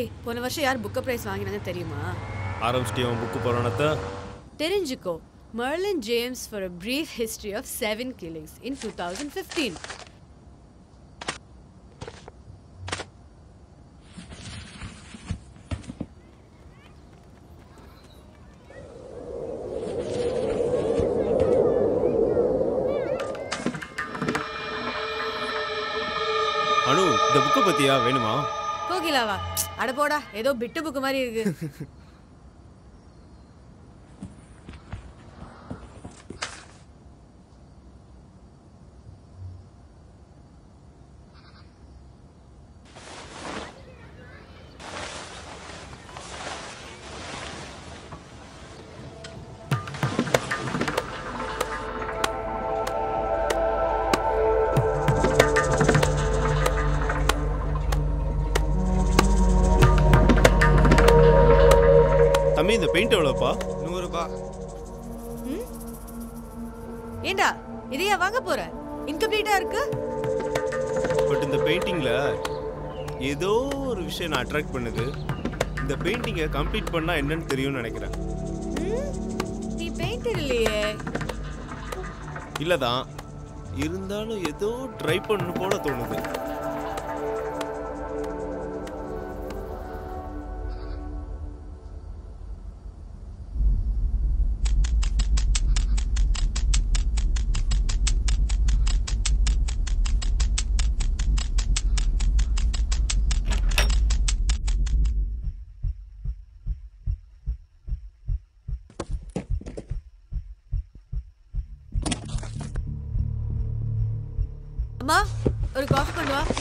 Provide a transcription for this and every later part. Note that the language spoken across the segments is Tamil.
ஏய் போன வருஷம் யார் புக்க பிரைஸ் வாங்கினாங்க தெரியுமா ஆரம்பிச்சிட்டியவன் புக்கு புராணத்தை தெரிஞ்சுக்கோ Marlon James for a brief history of seven killings in two thousand fifteen Anu இந்த புக்கை பத்தியா வேணுமா கோகிலாவா அட போடா ஏதோ பிட்டு புக்கு மாதிரி இருக்கு தம்பி இந்த பெயிண்ட் எவ்வளோப்பா நூறுபா ஏண்டா இதையா வாங்க போற இன்கம்ப்ளீட்டா இருக்கு பட் இந்த பெயிண்டிங்கில் ஏதோ ஒரு விஷயம் நான் அட்ராக்ட் பண்ணுது இந்த பெயிண்டிங்கை கம்ப்ளீட் பண்ணால் என்னன்னு தெரியும்னு நினைக்கிறேன் ம், நீ பெயிண்டர் இல்லையே இல்லை தான் இருந்தாலும் ஏதோ ட்ரை பண்ணணும் போல தோணுது அம்மா ஒரு காஃபி கொண்டு வா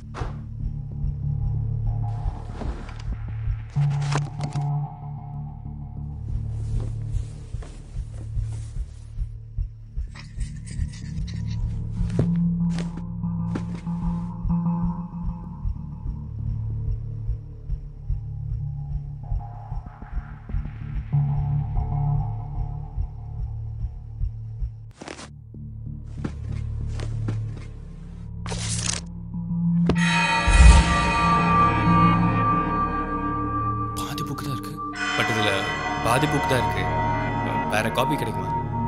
பாதி புக் தான் இருக்கு பட் இதுல பாதி புக் தான் இருக்கு வேற காப்பி கிடைக்குமா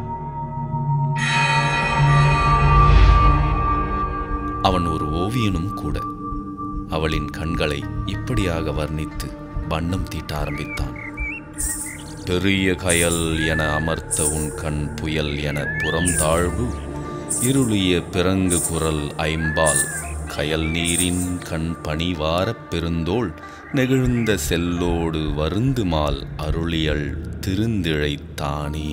அவன் ஒரு ஓவியனும் கூட அவளின் கண்களை இப்படியாக வர்ணித்து வண்ணம் தீட்ட ஆரம்பித்தான் பெரிய கயல் என அமர்த்த உன் கண் புயல் என புறம் தாழ்வு இருளிய பிறங்கு குரல் ஐம்பால் கயல் நீரின் கண் பணிவாரப் பெருந்தோள் நெகிழ்ந்த செல்லோடு வருந்துமால் அருளியல் திருந்திழைத்தானே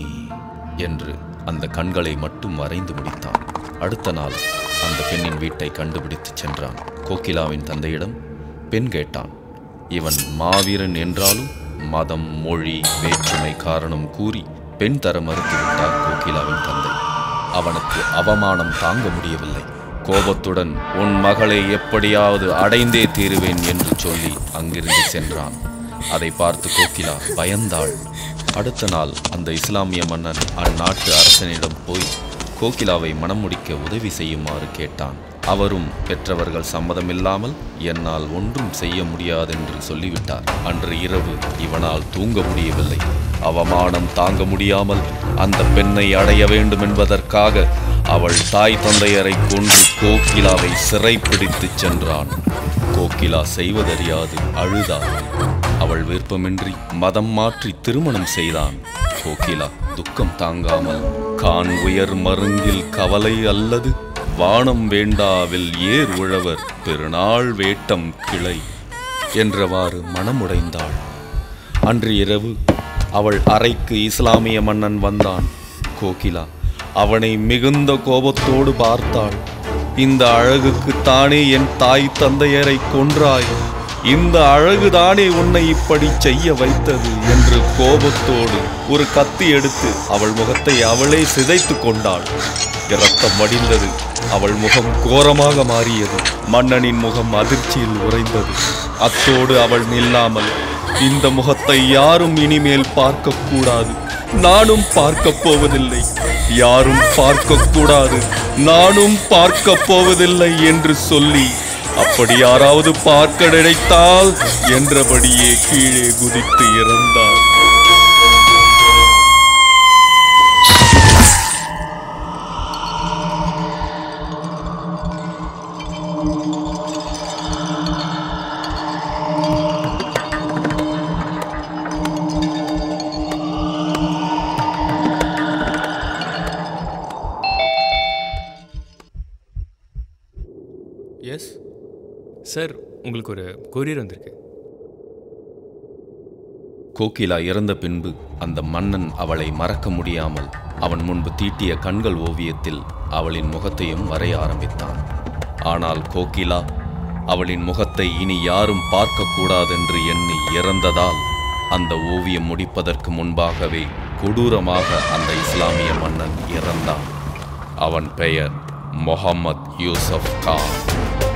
என்று அந்த கண்களை மட்டும் வரைந்து முடித்தான் அடுத்த நாள் அந்த பெண்ணின் வீட்டை கண்டுபிடித்துச் சென்றான் கோகிலாவின் தந்தையிடம் பெண் கேட்டான் இவன் மாவீரன் என்றாலும் மதம் மொழி வேற்றுமை காரணம் கூறி பெண் தர மறுத்துவிட்டார் கோகிலாவின் தந்தை அவனுக்கு அவமானம் தாங்க முடியவில்லை கோபத்துடன் உன் மகளை எப்படியாவது அடைந்தே தீருவேன் என்று சொல்லி அங்கிருந்து சென்றான் அதை பார்த்து கோகிலா பயந்தாள் அடுத்த நாள் அந்த இஸ்லாமிய மன்னன் அந்நாட்டு அரசனிடம் போய் கோகிலாவை மணம் முடிக்க உதவி செய்யுமாறு கேட்டான் அவரும் பெற்றவர்கள் சம்மதமில்லாமல் என்னால் ஒன்றும் செய்ய முடியாதென்று சொல்லிவிட்டார் அன்று இரவு இவனால் தூங்க முடியவில்லை அவமானம் தாங்க முடியாமல் அந்த பெண்ணை அடைய வேண்டும் என்பதற்காக அவள் தாய் தந்தையரை கொன்று கோகிலாவை சிறைப்பிடித்துச் சென்றான் கோகிலா செய்வதறியாது அழுதாள் அவள் விருப்பமின்றி மதம் மாற்றி திருமணம் செய்தான் கோகிலா துக்கம் தாங்காமல் கான் உயர் மருங்கில் கவலை அல்லது வானம் வேண்டாவில் ஏர் உழவர் பெருநாள் வேட்டம் கிளை என்றவாறு மனமுடைந்தாள் அன்று இரவு அவள் அறைக்கு இஸ்லாமிய மன்னன் வந்தான் கோகிலா அவனை மிகுந்த கோபத்தோடு பார்த்தாள் இந்த அழகுக்கு தானே என் தாய் தந்தையரை கொன்றாய் இந்த அழகுதானே உன்னை இப்படி செய்ய வைத்தது என்று கோபத்தோடு ஒரு கத்தி எடுத்து அவள் முகத்தை அவளே சிதைத்து கொண்டாள் இரத்தம் வடிந்தது அவள் முகம் கோரமாக மாறியது மன்னனின் முகம் அதிர்ச்சியில் உறைந்தது அத்தோடு அவள் நில்லாமல் இந்த முகத்தை யாரும் இனிமேல் பார்க்க கூடாது நானும் பார்க்க போவதில்லை யாரும் பார்க்க கூடாது நானும் பார்க்க போவதில்லை என்று சொல்லி அப்படி யாராவது பார்க்க நினைத்தால் என்றபடியே கீழே குதித்து இறந்தார் எஸ் சார் உங்களுக்கு ஒரு கொரியர் வந்திருக்கு கோகிலா இறந்த பின்பு அந்த மன்னன் அவளை மறக்க முடியாமல் அவன் முன்பு தீட்டிய கண்கள் ஓவியத்தில் அவளின் முகத்தையும் வரைய ஆரம்பித்தான் ஆனால் கோகிலா அவளின் முகத்தை இனி யாரும் பார்க்கக்கூடாதென்று எண்ணி இறந்ததால் அந்த ஓவியம் முடிப்பதற்கு முன்பாகவே கொடூரமாக அந்த இஸ்லாமிய மன்னன் இறந்தான் அவன் பெயர் முகம்மது யூசப் கான்